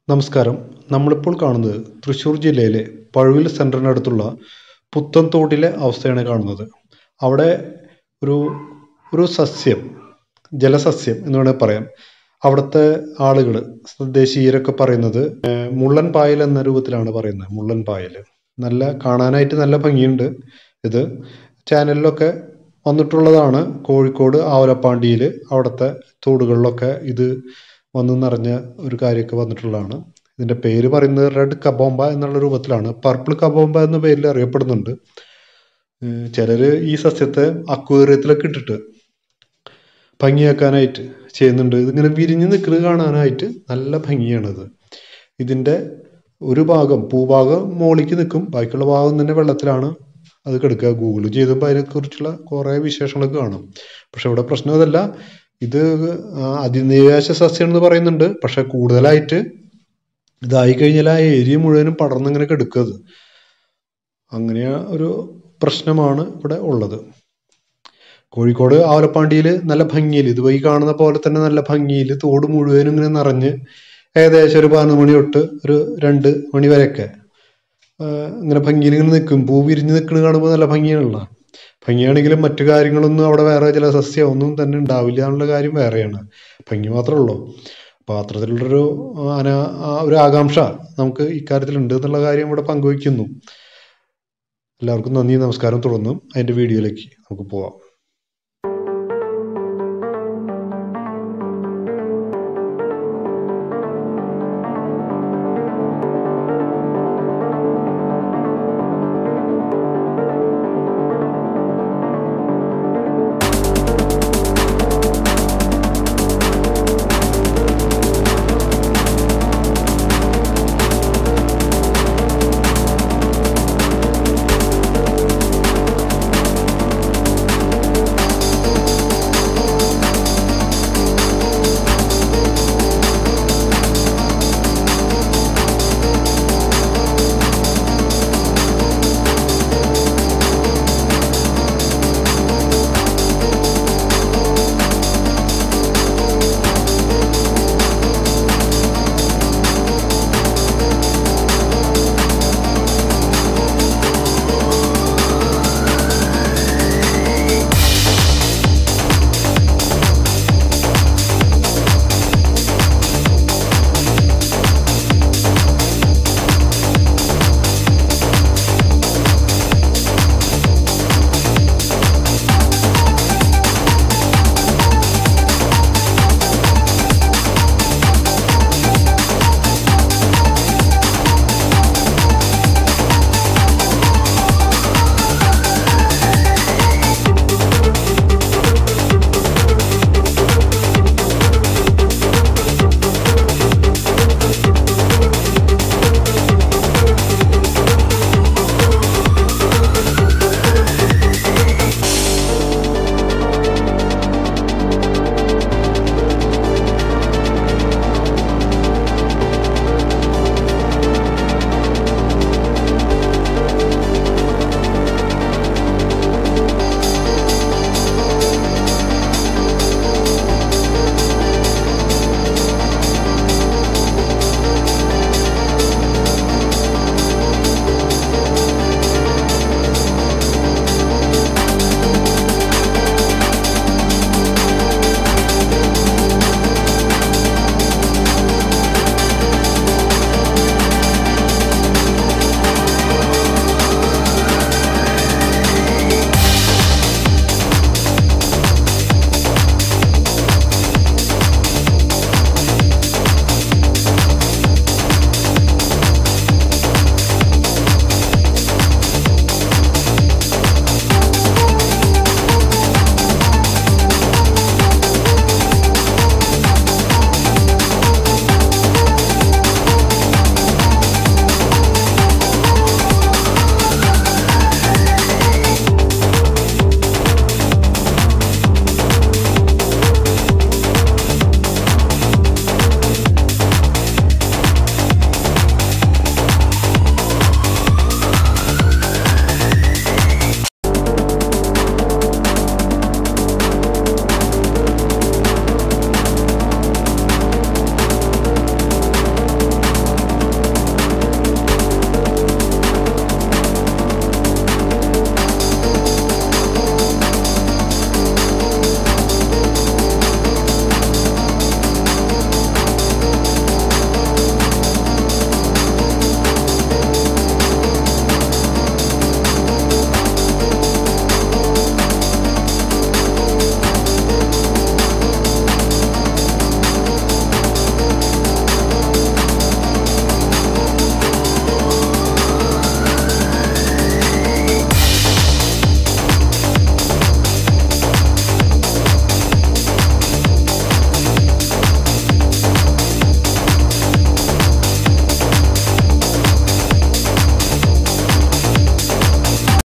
നമസ്കാരം നമ്മളിപ്പോൾ കാണുന്നത് തൃശ്ശൂർ ജില്ലയിലെ പഴുവിൽ സെൻറ്ററിനടുത്തുള്ള പുത്തൻതോട്ടിലെ അവസ്ഥയാണ് കാണുന്നത് അവിടെ ഒരു ഒരു സസ്യം ജലസസ്യം എന്ന് വേണമെങ്കിൽ പറയാം അവിടുത്തെ ആളുകൾ സ്വദേശീയരൊക്കെ പറയുന്നത് ഏർ മുള്ളൻ പായൽ എന്ന രൂപത്തിലാണ് പറയുന്നത് മുള്ളൻ പായൽ നല്ല കാണാനായിട്ട് നല്ല ഭംഗിയുണ്ട് ഇത് ചാനലിലൊക്കെ വന്നിട്ടുള്ളതാണ് കോഴിക്കോട് ആവലപ്പാണ്ടിയിൽ അവിടുത്തെ തോടുകളിലൊക്കെ ഇത് വന്ന് നിറഞ്ഞ ഒരു കാര്യമൊക്കെ വന്നിട്ടുള്ളതാണ് ഇതിൻ്റെ പേര് പറയുന്നത് റെഡ് കബോംബ എന്നുള്ള രൂപത്തിലാണ് പർപ്പിൾ കബോംബ എന്ന പേരിൽ അറിയപ്പെടുന്നുണ്ട് ചിലർ ഈ സസ്യത്തെ അക്വേറിയത്തിലൊക്കെ ഇട്ടിട്ട് ഭംഗിയാക്കാനായിട്ട് ചെയ്യുന്നുണ്ട് ഇതിങ്ങനെ വിരിഞ്ഞ് നിൽക്കുന്നത് കാണാനായിട്ട് നല്ല ഭംഗിയാണിത് ഇതിൻ്റെ ഒരു ഭാഗം പൂഭാഗം മോളിക്ക് നിൽക്കും ബാക്കിയുള്ള ഭാഗം തന്നെ വെള്ളത്തിലാണ് അത് കിടക്കുക ഗൂഗിൾ ചെയ്തപ്പോൾ അതിനെക്കുറിച്ചുള്ള കുറേ വിശേഷങ്ങളൊക്കെ കാണും പക്ഷെ ഇവിടെ പ്രശ്നം അതല്ല ഇത് അതിനിവേശ സസ്യം എന്ന് പറയുന്നുണ്ട് പക്ഷെ കൂടുതലായിട്ട് ഇതായി കഴിഞ്ഞാൽ ആ ഏരിയ മുഴുവനും പടർന്നിങ്ങനെ കിടക്കുക അത് അങ്ങനെ ഒരു പ്രശ്നമാണ് ഇവിടെ ഉള്ളത് കോഴിക്കോട് ആവലപ്പാണ്ടിയിൽ നല്ല ഭംഗിയിൽ ഇത് ഈ കാണുന്ന പോലെ തന്നെ നല്ല ഭംഗിയിൽ തോട് മുഴുവനും ഇങ്ങനെ നിറഞ്ഞ് ഏകദേശം ഒരു പതിനൊന്ന് മണി തൊട്ട് ഒരു രണ്ട് മണി വരെയൊക്കെ ഇങ്ങനെ ഭംഗിയിൽ ഇങ്ങനെ നിൽക്കും പൂ വിരിഞ്ഞ് നിൽക്കുന്നത് കാണുമ്പോൾ നല്ല ഭംഗിയാണല്ലോ ഭംഗിയാണെങ്കിലും മറ്റു കാര്യങ്ങളൊന്നും അവിടെ വേറെ ചില സസ്യം ഒന്നും തന്നെ ഉണ്ടാവില്ല എന്നുള്ള കാര്യം വേറെയാണ് ഭംഗി മാത്രമേ ഉള്ളൂ അപ്പോൾ അത്തരത്തിലുള്ളൊരു അനാ ഒരു ആകാംക്ഷ നമുക്ക് ഇക്കാര്യത്തിൽ ഉണ്ട് എന്നുള്ള കാര്യം ഇവിടെ പങ്കുവയ്ക്കുന്നു എല്ലാവർക്കും നന്ദി നമസ്കാരം തുടർന്നും അതിൻ്റെ വീഡിയോയിലേക്ക് നമുക്ക് പോവാം